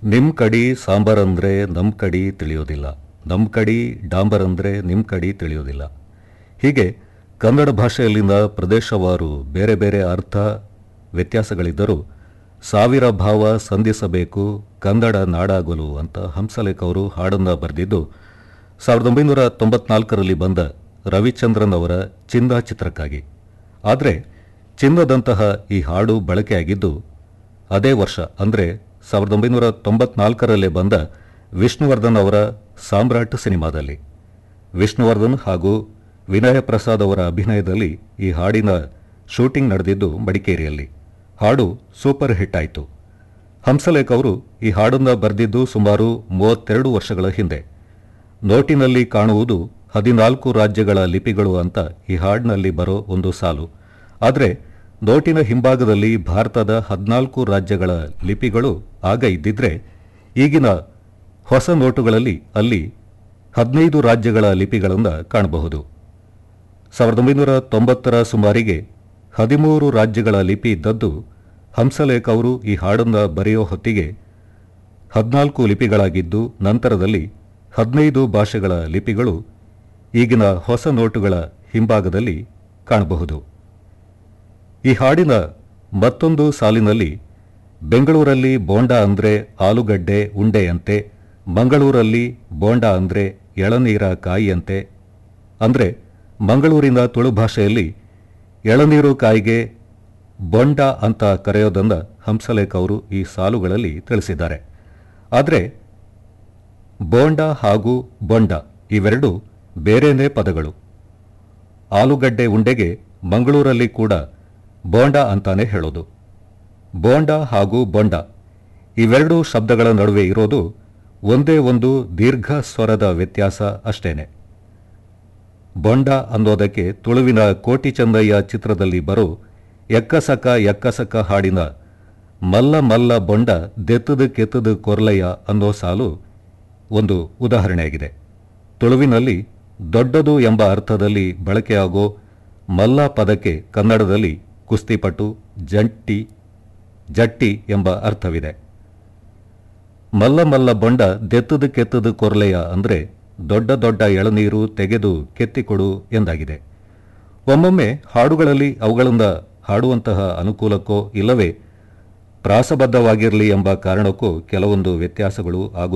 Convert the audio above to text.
ನಿಮ್ ಕಡಿ ಸಾಂಬಾರಂದ್ರೆ ನಮ್ ಕಡಿ ತಿಳಿಯೋದಿಲ್ಲ ನಮ್ ಕಡಿ ಡಾಂಬರಂದ್ರೆ ನಿಮ್ ಕಡಿ ತಿಳಿಯೋದಿಲ್ಲ ಹೀಗೆ ಕನ್ನಡ ಭಾಷೆಯಲ್ಲಿನ ಪ್ರದೇಶವಾರು ಬೇರೆ ಬೇರೆ ಅರ್ಥ ವ್ಯತ್ಯಾಸಗಳಿದ್ದರೂ ಸಾವಿರ ಭಾವ ಸಂಧಿಸಬೇಕು ಕನ್ನಡ ನಾಡಾಗಲು ಅಂತ ಹಂಸಲೇಖ ಅವರು ಹಾಡನ್ನು ಬರೆದಿದ್ದು ಸಾವಿರದ ಒಂಬೈನೂರ ತೊಂಬತ್ನಾಲ್ಕರಲ್ಲಿ ಬಂದ ರವಿಚಂದ್ರನ್ ಅವರ ಚಿನ್ನ ಚಿತ್ರಕ್ಕಾಗಿ ಆದರೆ ಚಿನ್ನದಂತಹ ಈ ಹಾಡು ಬಳಕೆಯಾಗಿದ್ದು ಅದೇ ವರ್ಷ ಅಂದರೆ ಸಾವಿರದ ಒಂಬೈನೂರ ತೊಂಬತ್ನಾಲ್ಕರಲ್ಲೇ ಬಂದ ವಿಷ್ಣುವರ್ಧನ್ ಅವರ ಸಾಮ್ರಾಟ್ ಸಿನಿಮಾದಲ್ಲಿ ವಿಷ್ಣುವರ್ಧನ್ ಹಾಗೂ ವಿನಯ ಪ್ರಸಾದ್ ಅವರ ಅಭಿನಯದಲ್ಲಿ ಈ ಹಾಡಿನ ಶೂಟಿಂಗ್ ನಡೆದಿದ್ದು ಮಡಿಕೇರಿಯಲ್ಲಿ ಹಾಡು ಸೂಪರ್ ಹಿಟ್ ಆಯಿತು ಹಂಸಲೇಖ್ ಅವರು ಈ ಹಾಡನ್ನು ಬರೆದಿದ್ದು ಸುಮಾರು ಮೂವತ್ತೆರಡು ವರ್ಷಗಳ ಹಿಂದೆ ನೋಟಿನಲ್ಲಿ ಕಾಣುವುದು ಹದಿನಾಲ್ಕು ರಾಜ್ಯಗಳ ಲಿಪಿಗಳು ಅಂತ ಈ ಹಾಡಿನಲ್ಲಿ ಬರೋ ಒಂದು ಸಾಲು ಆದರೆ ನೋಟಿನ ಹಿಂಭಾಗದಲ್ಲಿ ಭಾರತದ ಹದಿನಾಲ್ಕು ರಾಜ್ಯಗಳ ಲಿಪಿಗಳು ಆಗ ಇದ್ದಿದ್ರೆ ಈಗಿನ ಹೊಸ ನೋಟುಗಳಲ್ಲಿ ಅಲ್ಲಿ ಹದಿನೈದು ರಾಜ್ಯಗಳ ಲಿಪಿಗಳನ್ನು ಕಾಣಬಹುದು ಸಾವಿರದ ಒಂಬೈನೂರ ತೊಂಬತ್ತರ ಸುಮಾರಿಗೆ ಹದಿಮೂರು ರಾಜ್ಯಗಳ ಲಿಪಿ ಇದ್ದದ್ದು ಹಂಸಲೇಖ್ ಅವರು ಈ ಹಾಡನ್ನು ಬರೆಯೋ ಹೊತ್ತಿಗೆ ಹದಿನಾಲ್ಕು ಲಿಪಿಗಳಾಗಿದ್ದು ನಂತರದಲ್ಲಿ ಹದಿನೈದು ಭಾಷೆಗಳ ಲಿಪಿಗಳು ಈಗಿನ ಹೊಸ ನೋಟುಗಳ ಹಿಂಭಾಗದಲ್ಲಿ ಕಾಣಬಹುದು ಈ ಹಾಡಿನ ಮತ್ತೊಂದು ಸಾಲಿನಲ್ಲಿ ಬೆಂಗಳೂರಲ್ಲಿ ಬೋಂಡ ಅಂದ್ರೆ ಆಲೂಗಡ್ಡೆ ಉಂಡೆಯಂತೆ ಮಂಗಳೂರಲ್ಲಿ ಬೋಂಡ ಅಂದ್ರೆ ಎಳನೀರ ಕಾಯಿಯಂತೆ ಅಂದರೆ ಮಂಗಳೂರಿನ ತುಳು ಭಾಷೆಯಲ್ಲಿ ಎಳನೀರು ಕಾಯಿಗೆ ಬೊಂಡ ಅಂತ ಕರೆಯೋದನ್ನು ಹಂಸಲೇಖ ಅವರು ಈ ಸಾಲುಗಳಲ್ಲಿ ತಿಳಿಸಿದ್ದಾರೆ ಆದರೆ ಬೋಂಡ ಹಾಗೂ ಬೊಂಡ ಇವೆರಡು ಬೇರೆನೇ ಪದಗಳು ಆಲೂಗಡ್ಡೆ ಉಂಡೆಗೆ ಮಂಗಳೂರಲ್ಲಿ ಕೂಡ ಬೋಂಡ ಅಂತಾನೆ ಹೇಳೋದು ಬೋಂಡ ಹಾಗೂ ಬೊಂಡ ಇವೆರಡು ಶಬ್ದಗಳ ನಡುವೆ ಇರೋದು ಒಂದೇ ಒಂದು ದೀರ್ಘ ಸ್ವರದ ವ್ಯತ್ಯಾಸ ಅಷ್ಟೇನೆ ಬೊಂಡ ಅನ್ನೋದಕ್ಕೆ ತುಳುವಿನ ಕೋಟಿ ಚಂದಯ್ಯ ಚಿತ್ರದಲ್ಲಿ ಬರೋ ಎಕ್ಕಸಕ ಎಕ್ಕಸಕ ಹಾಡಿನ ಮಲ್ಲ ಮಲ್ಲ ಬೊಂಡ ದೆತ್ತದು ಕೆತ್ತದು ಕೊರ್ಲಯ್ಯ ಅನ್ನೋ ಸಾಲು ಒಂದು ಉದಾಹರಣೆಯಾಗಿದೆ ತುಳುವಿನಲ್ಲಿ ದೊಡ್ಡದು ಎಂಬ ಅರ್ಥದಲ್ಲಿ ಬಳಕೆಯಾಗೋ ಮಲ್ಲ ಪದಕ್ಕೆ ಕನ್ನಡದಲ್ಲಿ ಕುಸ್ತಿಪಟು ಜಂಟಿ ಜಟ್ಟಿ ಎಂಬ ಅರ್ಥವಿದೆ ಮಲ್ಲ ಮಲ್ಲ ಬೊಂಡ ದೆತ್ತದು ಕೆತ್ತದು ಕೊರ್ಲೆಯ ಅಂದರೆ ದೊಡ್ಡ ದೊಡ್ಡ ಎಳನೀರು ತೆಗೆದು ಕೆತ್ತಿಕೊಡು ಎಂದಾಗಿದೆ ಒಮ್ಮೊಮ್ಮೆ ಹಾಡುಗಳಲ್ಲಿ ಅವುಗಳಿಂದ ಹಾಡುವಂತಹ ಅನುಕೂಲಕ್ಕೋ ಇಲ್ಲವೇ ಪ್ರಾಸಬದ್ಧವಾಗಿರಲಿ ಎಂಬ ಕಾರಣಕ್ಕೂ ಕೆಲವೊಂದು ವ್ಯತ್ಯಾಸಗಳು ಆಗುತ್ತವೆ